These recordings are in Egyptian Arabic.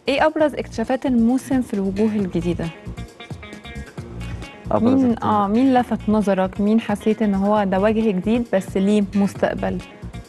ايه ابرز اكتشافات الموسم في الوجوه الجديده ابرز مين اكتشاف. اه مين لفت نظرك مين حسيت ان هو ده وجه جديد بس ليه مستقبل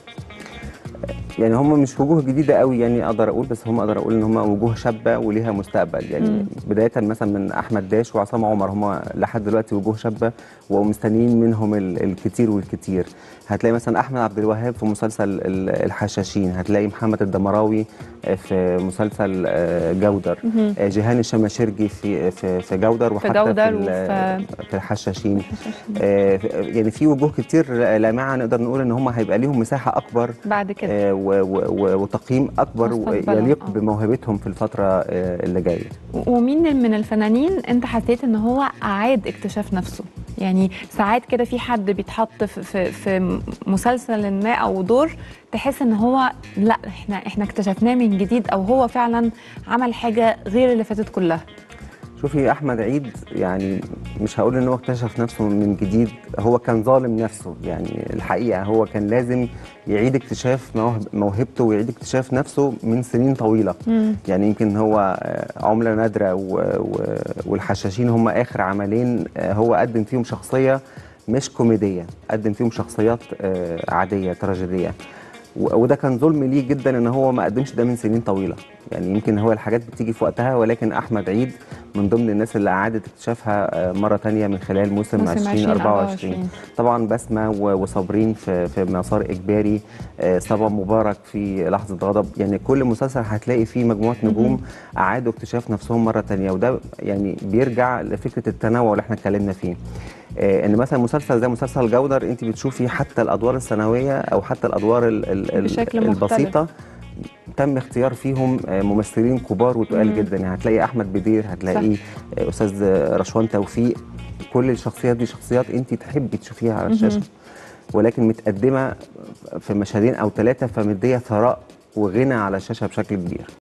يعني هم مش وجوه جديده قوي يعني اقدر اقول بس هم اقدر اقول ان هم وجوه شابه وليها مستقبل يعني مم. بدايه مثلا من احمد داش وعصام عمر هم لحد دلوقتي وجوه شابه ومستنيين منهم ال- الكتير والكتير هتلاقي مثلا احمد عبد الوهاب في مسلسل ال- الحشاشين هتلاقي محمد الدمراوي في مسلسل آه، جودر مهم. آه، جيهان الشماشرجي في في في جودر وحتى جودر في, ال- وفي- في الحشاشين آه، يعني في وجوه كتير لامعه نقدر نقول ان هم هيبقى ليهم مساحه اكبر بعد كده آه، و- و- و- وتقييم اكبر مستقبلاً، يليق آه. بموهبتهم في الفتره آه، اللي جايه ومين من الفنانين انت حسيت ان هو اعاد اكتشاف نفسه يعني ساعات كده في حد بيتحط في, في, في مسلسل ما او دور تحس ان هو لا احنا احنا اكتشفناه من جديد او هو فعلا عمل حاجه غير اللي فاتت كلها شوفي احمد عيد يعني مش هقول ان هو اكتشف نفسه من جديد هو كان ظالم نفسه يعني الحقيقه هو كان لازم يعيد اكتشاف موهب- موهبته ويعيد اكتشاف نفسه من سنين طويله مم. يعني يمكن هو آه، عمله نادره و- و- والحشاشين هم اخر عملين آه، هو قدم فيهم شخصيه مش كوميديه قدم فيهم شخصيات آه، عاديه تراجيديه و- وده كان ظلم ليه جدا ان هو ما قدمش ده من سنين طويله يعني يمكن هو الحاجات بتيجي في وقتها ولكن احمد عيد من ضمن الناس اللي اعادت اكتشافها آه، مره تانية من خلال موسم, موسم 2024 طبعا بسمه و- وصابرين في في مسار اجباري آه، صبا مبارك في لحظه غضب يعني كل مسلسل هتلاقي فيه مجموعه نجوم اعادوا اكتشاف نفسهم مره تانية وده يعني بيرجع لفكره التنوع اللي احنا اتكلمنا فيه آه، ان مثلا مسلسل زي مسلسل جودر انت بتشوفي حتى الادوار الثانويه او حتى الادوار ال ال ال بشكل مختلف. البسيطه تم اختيار فيهم آه، ممثلين كبار وتقال مم. جدا يعني هتلاقي احمد بدير هتلاقي آه، استاذ رشوان توفيق كل الشخصيات دي شخصيات انت تحبي تشوفيها على الشاشه ولكن متقدمه في مشهدين او ثلاثه فمديه ثراء وغنى على الشاشه بشكل كبير